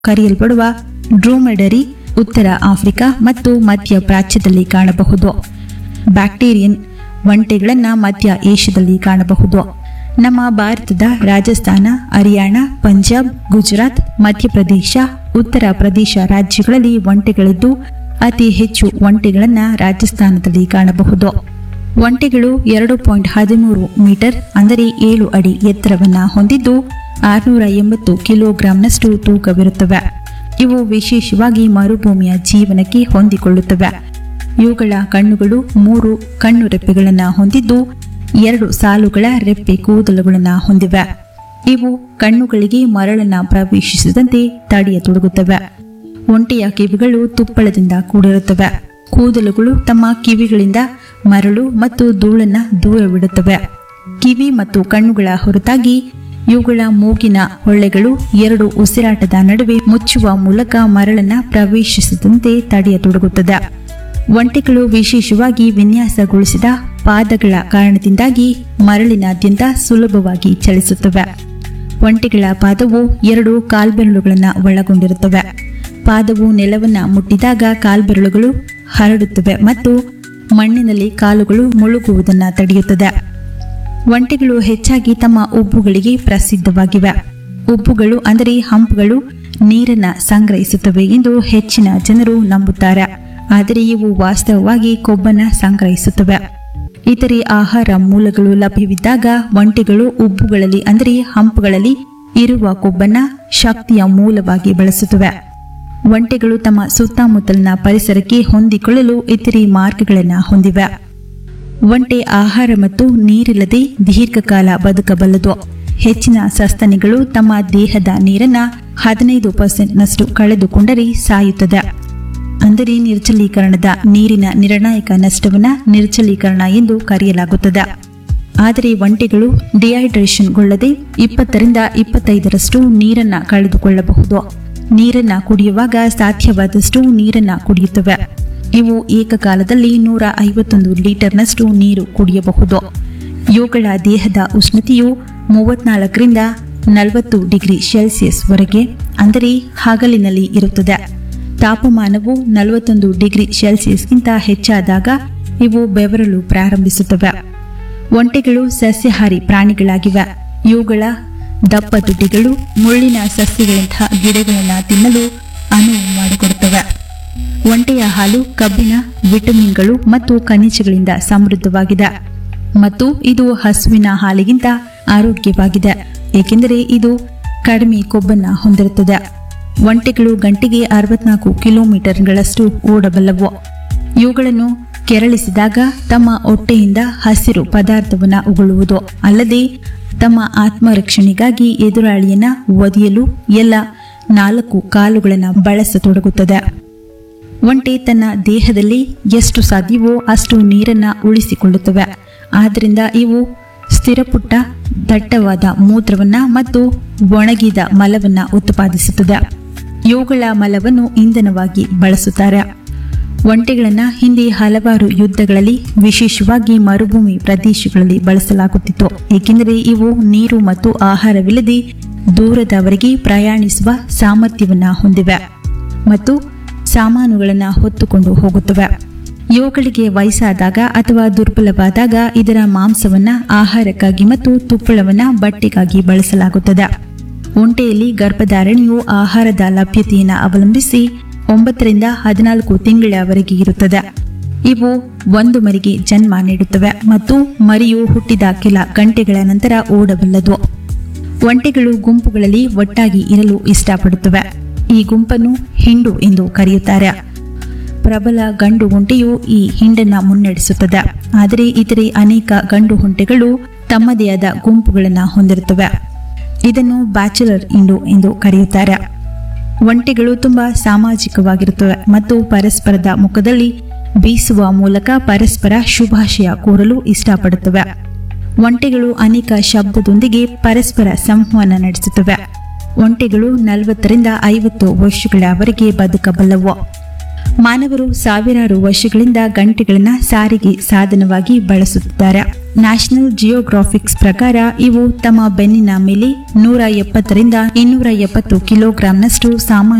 ಕರೆಯಲ್ಪಡುವ ಡ್ರೋಮೆಡರಿ ಉತ್ತರ ಆಫ್ರಿಕಾ ಮತ್ತು ಮಧ್ಯ ಪ್ರಾಚ್ಯದಲ್ಲಿ ಕಾಣಬಹುದು ಬ್ಯಾಕ್ಟೀರಿಯನ್ ಒಂಟೆಗಳನ್ನು ಮಧ್ಯ ಏಷ್ಯಾದಲ್ಲಿ ಕಾಣಬಹುದು ನಮ್ಮ ಭಾರತದ ರಾಜಸ್ಥಾನ ಹರಿಯಾಣ ಪಂಜಾಬ್ ಗುಜರಾತ್ ಮಧ್ಯಪ್ರದೇಶ ಉತ್ತರ ಪ್ರದೇಶ ರಾಜ್ಯಗಳಲ್ಲಿ ಒಂಟೆಗಳಿದ್ದು ಅತಿ ಹೆಚ್ಚು ಒಂಟೆಗಳನ್ನು ರಾಜಸ್ಥಾನದಲ್ಲಿ ಕಾಣಬಹುದು ಒಂಟೆಗಳು ಎರಡು ಪಾಯಿಂಟ್ ಹದಿಮೂರು ಮೀಟರ್ ಅಂದರೆ ಏಳು ಅಡಿ ಎತ್ತರವನ್ನ ಹೊಂದಿದ್ದು ಆರುನೂರ ಎಂಬತ್ತು ಕಿಲೋಗ್ರಾಂನಷ್ಟು ತೂಕವಿರುತ್ತವೆ ಇವು ವಿಶೇಷವಾಗಿ ಮರುಭೂಮಿಯ ಜೀವನಕ್ಕೆ ಹೊಂದಿಕೊಳ್ಳುತ್ತವೆ ಇವುಗಳ ಕಣ್ಣುಗಳು ಮೂರು ಕಣ್ಣು ರೆಪ್ಪೆಗಳನ್ನು ಹೊಂದಿದ್ದು ಎರಡು ಸಾಲುಗಳ ರೆಪ್ಪೆ ಕೂದಲುಗಳನ್ನು ಹೊಂದಿವೆ ಇವು ಕಣ್ಣುಗಳಿಗೆ ಮರಳನ್ನ ಪ್ರವೇಶಿಸದಂತೆ ತಡೆಯತೊಡಗುತ್ತವೆ ಒಂಟೆಯ ಕಿವಿಗಳು ತುಪ್ಪಳದಿಂದ ಕೂಡಿರುತ್ತವೆ ಕೂದಲುಗಳು ತಮ್ಮ ಕಿವಿಗಳಿಂದ ಮರಳು ಮತ್ತು ಧೂಳನ್ನ ದೂರವಿಡುತ್ತವೆ ಕಿವಿ ಮತ್ತು ಕಣ್ಣುಗಳ ಹೊರತಾಗಿ ಇವುಗಳ ಮೂಗಿನ ಹೊಳ್ಳೆಗಳು ಎರಡು ಉಸಿರಾಟದ ನಡುವೆ ಮುಚ್ಚುವ ಮೂಲಕ ಮರಳನ್ನ ಪ್ರವೇಶಿಸದಂತೆ ತಡೆಯತೊಡಗುತ್ತದೆ ಒಂಟೆಗಳು ವಿಶೇಷವಾಗಿ ವಿನ್ಯಾಸಗೊಳಿಸಿದ ಪಾದಗಳ ಕಾರಣದಿಂದಾಗಿ ಮರಳಿನಾದ್ಯಂತ ಸುಲಭವಾಗಿ ಚಲಿಸುತ್ತವೆ ಒಂಟೆಗಳ ಪಾದವು ಎರಡು ಕಾಲ್ಬೆರಳುಗಳನ್ನು ಒಳಗೊಂಡಿರುತ್ತವೆ ಪಾದವು ನೆಲವನ್ನ ಮುಟ್ಟಿದಾಗ ಕಾಲ್ಬೆರಳುಗಳು ಹರಡುತ್ತವೆ ಮತ್ತು ಮಣ್ಣಿನಲ್ಲಿ ಕಾಲುಗಳು ಮುಳುಗುವುದನ್ನು ತಡೆಯುತ್ತದೆ ಒಂಟೆಗಳು ಹೆಚ್ಚಾಗಿ ತಮ್ಮ ಉಬ್ಬುಗಳಿಗೆ ಪ್ರಸಿದ್ಧವಾಗಿವೆ ಉಬ್ಬುಗಳು ಅಂದರೆ ಹಂಪ್ಗಳು ನೀರನ್ನ ಸಂಗ್ರಹಿಸುತ್ತವೆ ಎಂದು ಹೆಚ್ಚಿನ ಜನರು ನಂಬುತ್ತಾರೆ ಆದರೆ ಇವು ವಾಸ್ತವವಾಗಿ ಕೊಬ್ಬನ್ನ ಸಂಗ್ರಹಿಸುತ್ತವೆ ಇತರೆ ಆಹಾರ ಮೂಲಗಳು ಲಭ್ಯವಿದ್ದಾಗ ಒಂಟೆಗಳು ಉಬ್ಬುಗಳಲ್ಲಿ ಅಂದರೆ ಹಂಪ್ಗಳಲ್ಲಿ ಇರುವ ಕೊಬ್ಬನ್ನ ಶಕ್ತಿಯ ಮೂಲವಾಗಿ ಬಳಸುತ್ತವೆ ಒಂಟೆಗಳು ತಮ್ಮ ಸುತ್ತಮುತ್ತಲಿನ ಪರಿಸರಕ್ಕೆ ಹೊಂದಿಕೊಳ್ಳಲು ಇತರೆ ಮಾರ್ಗಗಳನ್ನು ಹೊಂದಿವೆ ಒಂಟೆ ಆಹಾರ ಮತ್ತು ನೀರಿಲ್ಲದೆ ದೀರ್ಘಕಾಲ ಬದುಕಬಲ್ಲದು ಹೆಚ್ಚಿನ ಸಸ್ತನಿಗಳು ತಮ್ಮ ದೇಹದ ನೀರನ್ನ ಹದಿನೈದು ಪರ್ಸೆಂಟ್ನಷ್ಟು ಕಳೆದುಕೊಂಡರೆ ಸಾಯುತ್ತದೆ ಅಂದರೆ ನಿರ್ಜಲೀಕರಣದ ನೀರಿನ ನಿರ್ಣಾಯಕ ನಷ್ಟವನ್ನ ನಿರ್ಜಲೀಕರಣ ಎಂದು ಕರೆಯಲಾಗುತ್ತದೆ ಆದರೆ ಒಂಟೆಗಳು ಡಿಹೈಡ್ರೇಷನ್ಗೊಳ್ಳದೆ ಇಪ್ಪತ್ತರಿಂದ ಇಪ್ಪತ್ತೈದರಷ್ಟು ನೀರನ್ನ ಕಳೆದುಕೊಳ್ಳಬಹುದು ನೀರನ್ನ ಕುಡಿಯುವಾಗ ಸಾಧ್ಯವಾದಷ್ಟು ನೀರನ್ನ ಕುಡಿಯುತ್ತವೆ ಇವು ಏಕಕಾಲದಲ್ಲಿ ನೂರ ಐವತ್ತೊಂದು ಲೀಟರ್ನಷ್ಟು ನೀರು ಕುಡಿಯಬಹುದು ಇವುಗಳ ದೇಹದ ಉಷ್ಣತೆಯು ಮೂವತ್ನಾಲ್ಕರಿಂದ ನಲವತ್ತು ಡಿಗ್ರಿ ಸೆಲ್ಸಿಯಸ್ ವರೆಗೆ ಅಂದರೆ ಹಗಲಿನಲ್ಲಿ ಇರುತ್ತದೆ ತಾಪಮಾನವು ನಲವತ್ತೊಂದು ಡಿಗ್ರಿ ಸೆಲ್ಸಿಯಸ್ಗಿಂತ ಹೆಚ್ಚಾದಾಗ ಇವು ಬೆವರಲು ಪ್ರಾರಂಭಿಸುತ್ತವೆ ಒಂಟೆಗಳು ಸಸ್ಯಾಹಾರಿ ಪ್ರಾಣಿಗಳಾಗಿವೆ ಇವುಗಳ ದಪ್ಪ ತುಟಿಗಳು ಮುಳ್ಳಿನ ಸಸ್ಯಗಳಂತಹ ಗಿಡಗಳನ್ನು ತಿನ್ನಲು ಅನುವು ಮಾಡಿಕೊಡುತ್ತವೆ ಒಂಟೆಯ ಹಾಲು ಕಬ್ಬಿಣ ವಿಟಮಿನ್ಗಳು ಮತ್ತು ಖನಿಜಗಳಿಂದ ಸಮೃದ್ಧವಾಗಿದೆ ಮತ್ತು ಇದು ಹಸುವಿನ ಹಾಲಿಗಿಂತ ಆರೋಗ್ಯವಾಗಿದೆ ಏಕೆಂದರೆ ಇದು ಕಡಿಮೆ ಕೊಬ್ಬನ್ನ ಹೊಂದಿರುತ್ತದೆ ಒಂಟೆಗಳು ಗಂಟೆಗೆ ಅರವತ್ನಾಲ್ಕು ಕಿಲೋಮೀಟರ್ಗಳಷ್ಟು ಓಡಬಲ್ಲವು ಇವುಗಳನ್ನು ಕೆರಳಿಸಿದಾಗ ತಮ್ಮ ಹೊಟ್ಟೆಯಿಂದ ಹಸಿರು ಪದಾರ್ಥವನ್ನ ಉಗುಳುವುದು ಅಲ್ಲದೆ ತಮ್ಮ ಆತ್ಮರಕ್ಷಣೆಗಾಗಿ ಎದುರಾಳಿಯನ್ನ ಒದೆಯಲು ಎಲ್ಲ ನಾಲ್ಕು ಕಾಲುಗಳನ್ನು ಬಳಸತೊಡಗುತ್ತದೆ ಒಂಟೆ ತನ್ನ ದೇಹದಲ್ಲಿ ಎಷ್ಟು ಸಾಧ್ಯವೋ ಅಷ್ಟು ನೀರನ್ನ ಉಳಿಸಿಕೊಳ್ಳುತ್ತವೆ ಆದ್ದರಿಂದ ಇವು ಸ್ಥಿರಪುಟ್ಟ ದಟ್ಟವಾದ ಮೂತ್ರವನ್ನ ಮತ್ತು ಒಣಗಿದ ಮಲವನ್ನ ಉತ್ಪಾದಿಸುತ್ತದೆ ಇವುಗಳ ಮಲವನ್ನು ಇಂಧನವಾಗಿ ಬಳಸುತ್ತಾರೆ ಒಂಟೆಗಳನ್ನು ಹಿಂದೆ ಹಲವಾರು ಯುದ್ಧಗಳಲ್ಲಿ ವಿಶೇಷವಾಗಿ ಮರುಭೂಮಿ ಪ್ರದೇಶಗಳಲ್ಲಿ ಬಳಸಲಾಗುತ್ತಿತ್ತು ಏಕೆಂದರೆ ಇವು ನೀರು ಮತ್ತು ಆಹಾರವಿಲ್ಲದೆ ದೂರದವರೆಗೆ ಪ್ರಯಾಣಿಸುವ ಸಾಮರ್ಥ್ಯವನ್ನ ಹೊಂದಿವೆ ಮತ್ತು ಸಾಮಾನುಗಳನ್ನು ಹೊತ್ತುಕೊಂಡು ಹೋಗುತ್ತವೆ ಇವುಗಳಿಗೆ ವಯಸ್ಸಾದಾಗ ಅಥವಾ ದುರ್ಬಲವಾದಾಗ ಇದರ ಮಾಂಸವನ್ನ ಆಹಾರಕ್ಕಾಗಿ ಮತ್ತು ತುಪ್ಪಳವನ್ನ ಬಟ್ಟೆಗಾಗಿ ಬಳಸಲಾಗುತ್ತದೆ ಒಂಟೆಯಲ್ಲಿ ಗರ್ಭಧಾರಣೆಯು ಆಹಾರದ ಲಭ್ಯತೆಯನ್ನು ಅವಲಂಬಿಸಿ ಒಂಬತ್ತರಿಂದ ಹದಿನಾಲ್ಕು ತಿಂಗಳವರೆಗೆ ಇರುತ್ತದೆ ಇವು ಒಂದು ಮರಿಗೆ ಜನ್ಮ ನೀಡುತ್ತವೆ ಮತ್ತು ಮರಿಯು ಹುಟ್ಟಿದ ಕೆಲ ಗಂಟೆಗಳ ನಂತರ ಓಡಬಲ್ಲದು ಒಂಟೆಗಳು ಗುಂಪುಗಳಲ್ಲಿ ಒಟ್ಟಾಗಿ ಇರಲು ಇಷ್ಟಪಡುತ್ತವೆ ಈ ಗುಂಪನ್ನು ಹಿಂಡು ಎಂದು ಕರೆಯುತ್ತಾರೆ ಪ್ರಬಲ ಗಂಡು ಒಂಟೆಯು ಈ ಹಿಂಡನ್ನ ಮುನ್ನಡೆಸುತ್ತದೆ ಆದರೆ ಇತರೆ ಅನೇಕ ಗಂಡು ಒಂಟೆಗಳು ತಮ್ಮದೇ ಆದ ಗುಂಪುಗಳನ್ನು ಹೊಂದಿರುತ್ತವೆ ಇದನ್ನು ಬ್ಯಾಚುಲರ್ ಇಂಡು ಎಂದು ಕರೆಯುತ್ತಾರೆ ಒಂಟೆಗಳು ತುಂಬಾ ಸಾಮಾಜಿಕವಾಗಿರುತ್ತವೆ ಮತ್ತು ಪರಸ್ಪರದ ಮುಖದಲ್ಲಿ ಬೀಸುವ ಮೂಲಕ ಪರಸ್ಪರ ಶುಭಾಶಯ ಕೋರಲು ಇಷ್ಟಪಡುತ್ತವೆ ಒಂಟೆಗಳು ಅನೇಕ ಶಬ್ದದೊಂದಿಗೆ ಪರಸ್ಪರ ಸಂವಹನ ನಡೆಸುತ್ತವೆ ಒಂಟೆಗಳು ನಲವತ್ತರಿಂದ ಐವತ್ತು ವರ್ಷಗಳವರೆಗೆ ಬದುಕಬಲ್ಲವು ಮಾನವರು ಸಾವಿರಾರು ವರ್ಷಗಳಿಂದ ಗಂಟೆಗಳನ್ನ ಸಾರಿಗೆ ಸಾಧನವಾಗಿ ಬಳಸುತ್ತಿದ್ದಾರೆ ನ್ಯಾಷನಲ್ ಜಿಯೋಗ್ರಾಫಿಕ್ಸ್ ಪ್ರಕಾರ ಇವು ತಮ್ಮ ಬೆನ್ನಿನ ಮೇಲೆ ನೂರ ಎಪ್ಪತ್ತರಿಂದ ಇನ್ನೂರ ಎಪ್ಪತ್ತು ಕಿಲೋಗ್ರಾಂನಷ್ಟು ಸಾಮಾನ್ಯ